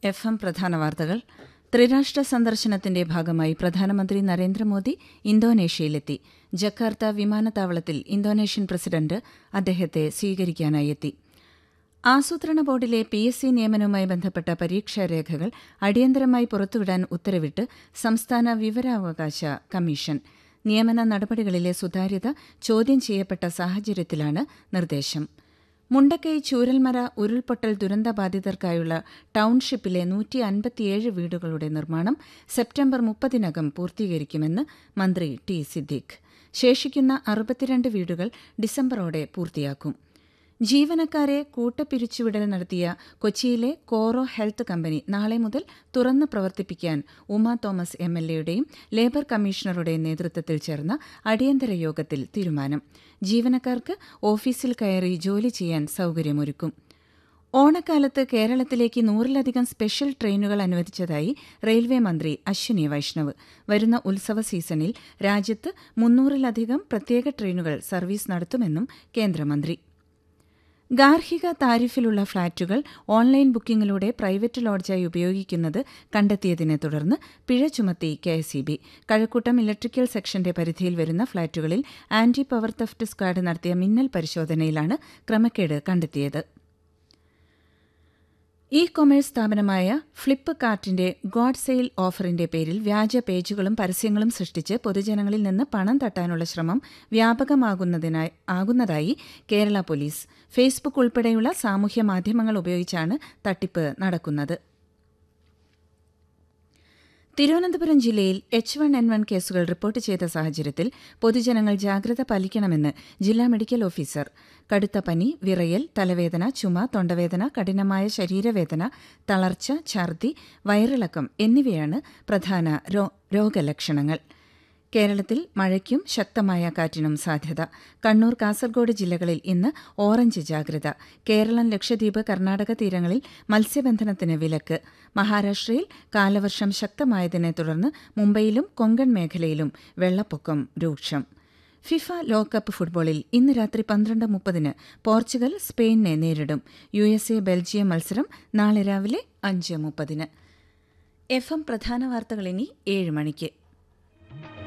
F M പ്രധാന വാർത്തകൾ ത്രിരാഷ്ട്ര സന്ദർശനത്തിന്റെ ഭാഗമായി പ്രധാനമന്ത്രി നരേന്ദ്രമോദി ഇന്തോനേഷ്യയിലെത്തി ജക്കാർത്ത വിമാനത്താവളത്തിൽ ഇന്തോനേഷ്യൻ പ്രസിഡന്റ് അദ്ദേഹത്തെ സ്വീകരിക്കാനായി എത്തി ആസൂത്രണ ബോർഡിലെ പി എസ് സി നിയമനവുമായി ബന്ധപ്പെട്ട പരീക്ഷാരേഖകൾ അടിയന്തരമായി പുറത്തുവിടാൻ ഉത്തരവിട്ട് സംസ്ഥാന വിവരാവകാശ കമ്മീഷൻ നിയമന നടപടികളിലെ സുതാര്യത ചോദ്യം ചെയ്യപ്പെട്ട സാഹചര്യത്തിലാണ് നിർദ്ദേശം മുണ്ടക്കൈ ചൂരൽമര ഉരുൾപൊട്ടൽ ദുരന്തബാധിതർക്കായുള്ള ടൌൺഷിപ്പിലെ നൂറ്റി അൻപത്തിയേഴ് വീടുകളുടെ നിർമ്മാണം സെപ്റ്റംബർ മുപ്പതിനകം പൂർത്തീകരിക്കുമെന്ന് മന്ത്രി ടി സിദ്ദീഖ് ശേഷിക്കുന്ന അറുപത്തിരണ്ട് വീടുകൾ ഡിസംബറോടെ പൂർത്തിയാക്കും ജീവനക്കാരെ കൂട്ടപ്പിരിച്ചുവിടൽ നടത്തിയ കൊച്ചിയിലെ കോറോ ഹെൽത്ത് കമ്പനി നാളെ മുതൽ തുറന്ന് പ്രവർത്തിപ്പിക്കാൻ ഉമ തോമസ് എം എൽ എയുടെയും ലേബർ കമ്മീഷണറുടെയും നേതൃത്വത്തിൽ ചേർന്ന അടിയന്തര യോഗത്തിൽ തീരുമാനം ജീവനക്കാർക്ക് ഓഫീസിൽ കയറി ജോലി ചെയ്യാൻ സൌകര്യമൊരുക്കും ഓണക്കാലത്ത് കേരളത്തിലേക്ക് നൂറിലധികം സ്പെഷ്യൽ ട്രെയിനുകൾ അനുവദിച്ചതായി റെയിൽവേ മന്ത്രി അശ്വിനി വൈഷ്ണവ് വരുന്ന ഉത്സവ സീസണിൽ രാജ്യത്ത് മുന്നൂറിലധികം പ്രത്യേക ട്രെയിനുകൾ സർവീസ് നടത്തുമെന്നും കേന്ദ്രമന്ത്രി ഗാർഹിക താരിഫിലുള്ള ഫ്ളാറ്റുകൾ ഓൺലൈൻ ബുക്കിംഗിലൂടെ പ്രൈവറ്റ് ലോഡ്ജായി ഉപയോഗിക്കുന്നത് കണ്ടെത്തിയതിനെ തുടർന്ന് പിഴ ചുമത്തി കെഎസ്ഇബി കഴക്കൂട്ടം ഇലക്ട്രിക്കൽ സെക്ഷന്റെ പരിധിയിൽ വരുന്ന ഫ്ളാറ്റുകളിൽ ആന്റി പവർ തെഫ്റ്റ് സ്ക്വാഡ് നടത്തിയ മിന്നൽ പരിശോധനയിലാണ് ക്രമക്കേട് കണ്ടെത്തിയത് ഇ കൊമേഴ്സ് സ്ഥാപനമായ ഫ്ലിപ്പ് കാർട്ടിന്റെ ഗോഡ് സെയിൽ ഓഫറിന്റെ പേരിൽ വ്യാജ പേജുകളും പരസ്യങ്ങളും സൃഷ്ടിച്ച് പൊതുജനങ്ങളിൽ നിന്ന് പണം തട്ടാനുള്ള ശ്രമം വ്യാപകമാകുന്നതിനായി ആകുന്നതായി കേരള പോലീസ് ഫേസ്ബുക്ക് ഉൾപ്പെടെയുള്ള സാമൂഹ്യ മാധ്യമങ്ങൾ ഉപയോഗിച്ചാണ് തട്ടിപ്പ് നടക്കുന്നത് തിരുവനന്തപുരം ജില്ലയിൽ എച്ച് വൺ എൻ വൺ കേസുകൾ റിപ്പോർട്ട് ചെയ്ത സാഹചര്യത്തിൽ പൊതുജനങ്ങൾ ജാഗ്രത പാലിക്കണമെന്ന് ജില്ലാ മെഡിക്കൽ ഓഫീസർ കടുത്ത പനി വിറയൽ തലവേദന ചുമ തൊണ്ടവേദന കഠിനമായ ശരീരവേദന തളർച്ച ഛർദി വയറിളക്കം എന്നിവയാണ് പ്രധാന രോഗലക്ഷണങ്ങൾ കേരളത്തിൽ മഴയ്ക്കും ശക്തമായ കാറ്റിനും സാധ്യത കണ്ണൂർ കാസർഗോഡ് ജില്ലകളിൽ ഇന്ന് ഓറഞ്ച് ജാഗ്രത കേരളം ലക്ഷദ്വീപ് കർണാടക തീരങ്ങളിൽ മത്സ്യബന്ധനത്തിന് വിലക്ക് മഹാരാഷ്ട്രയിൽ കാലവർഷം ശക്തമായതിനെ തുടർന്ന് മുംബൈയിലും കൊങ്കൺ മേഖലയിലും വെള്ളപ്പൊക്കം രൂക്ഷം ഫിഫ ലോകകപ്പ് ഫുട്ബോളിൽ ഇന്ന് രാത്രി പന്ത്രണ്ട് മുപ്പതിന് പോർച്ചുഗൽ സ്പെയിനെ നേരിടും യു എസ് എ ബെൽജിയം മത്സരം നാളെ രാവിലെ അഞ്ച് മുപ്പതിന് എഫ് എം പ്രധാന വാർത്തകൾ ഇനി ഏഴ് മണിക്ക്